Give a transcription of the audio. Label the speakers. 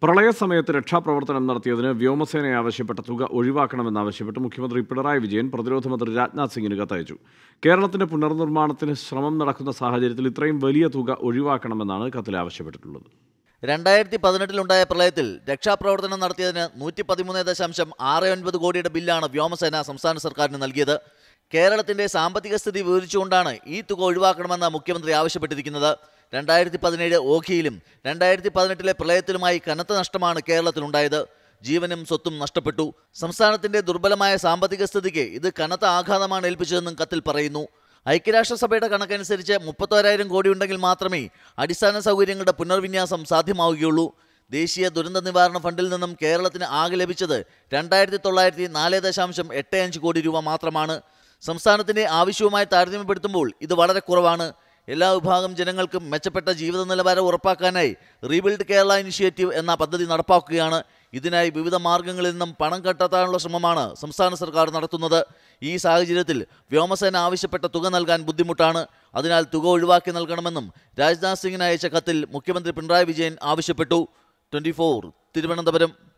Speaker 1: പ്രളയസമയത്ത് രക്ഷാപ്രവർത്തനം നടത്തിയതിന് വ്യോമസേനയെ ആവശ്യപ്പെട്ട തുക ഒഴിവാക്കണമെന്നാവശ്യപ്പെട്ട് മുഖ്യമന്ത്രി പിണറായി വിജയൻ പ്രതിരോധ മന്ത്രി രാജ്നാഥ് സിംഗിന് കത്തയച്ചു കേരളത്തിന്റെ പുനർനിർമ്മാണത്തിന് ശ്രമം നടക്കുന്ന സാഹചര്യത്തിൽ ഇത്രയും വലിയ തുക ഒഴിവാക്കണമെന്നാണ് കത്തിൽ ആവശ്യപ്പെട്ടിട്ടുള്ളത്
Speaker 2: രണ്ടായിരത്തി പതിനെട്ടിലുണ്ടായ പ്രളയത്തിൽ രക്ഷാപ്രവർത്തനം നടത്തിയതിന് നൂറ്റി പതിമൂന്ന് ദശാംശം ആറ് ഒൻപത് കോടിയുടെ ബില്ലാണ് വ്യോമസേന സംസ്ഥാന സർക്കാരിന് നൽകിയത് കേരളത്തിന്റെ സാമ്പത്തിക സ്ഥിതി വിവരിച്ചുകൊണ്ടാണ് ഈ തുക ഒഴിവാക്കണമെന്ന് മുഖ്യമന്ത്രി ആവശ്യപ്പെട്ടിരിക്കുന്നത് രണ്ടായിരത്തി പതിനേഴ് ഓഖിയിലും രണ്ടായിരത്തി പതിനെട്ടിലെ പ്രളയത്തിലുമായി കനത്ത നഷ്ടമാണ് കേരളത്തിലുണ്ടായത് ജീവനും സ്വത്തും നഷ്ടപ്പെട്ടു സംസ്ഥാനത്തിന്റെ ദുർബലമായ സാമ്പത്തിക സ്ഥിതിക്ക് ഇത് കനത്ത ആഘാതമാണ് ഏൽപ്പിച്ചതെന്നും കത്തിൽ പറയുന്നു ഐക്യരാഷ്ട്രസഭയുടെ കണക്കനുസരിച്ച് മുപ്പത്തോരായിരം കോടി ഉണ്ടെങ്കിൽ മാത്രമേ അടിസ്ഥാന സൗകര്യങ്ങളുടെ പുനർവിന്യാസം സാധ്യമാവുകയുള്ളൂ ദേശീയ ദുരന്ത നിവാരണ ഫണ്ടിൽ നിന്നും കേരളത്തിന് ആകെ ലഭിച്ചത് രണ്ടായിരത്തി തൊള്ളായിരത്തി നാല് ദശാംശം എട്ട് അഞ്ച് കോടി രൂപ മാത്രമാണ് സംസ്ഥാനത്തിന്റെ ആവശ്യവുമായി താരതമ്യപ്പെടുത്തുമ്പോൾ ഇത് വളരെ കുറവാണ് എല്ലാ വിഭാഗം ജനങ്ങൾക്കും മെച്ചപ്പെട്ട ജീവിത നിലവാരം ഉറപ്പാക്കാനായി റീബിൽഡ് കേരള ഇനിഷ്യേറ്റീവ് എന്ന പദ്ധതി നടപ്പാക്കുകയാണ് ഇതിനായി വിവിധ മാർഗങ്ങളിൽ നിന്നും പണം കണ്ടെത്താനുള്ള ശ്രമമാണ് സംസ്ഥാന സർക്കാർ നടത്തുന്നത് ഈ സാഹചര്യത്തിൽ വ്യോമസേന ആവശ്യപ്പെട്ട തുക നൽകാൻ ബുദ്ധിമുട്ടാണ് അതിനാൽ തുക ഒഴിവാക്കി നൽകണമെന്നും രാജ്നാഥ് സിംഗിന് അയച്ച കത്തിൽ മുഖ്യമന്ത്രി പിണറായി വിജയൻ ആവശ്യപ്പെട്ടു ട്വന്റി തിരുവനന്തപുരം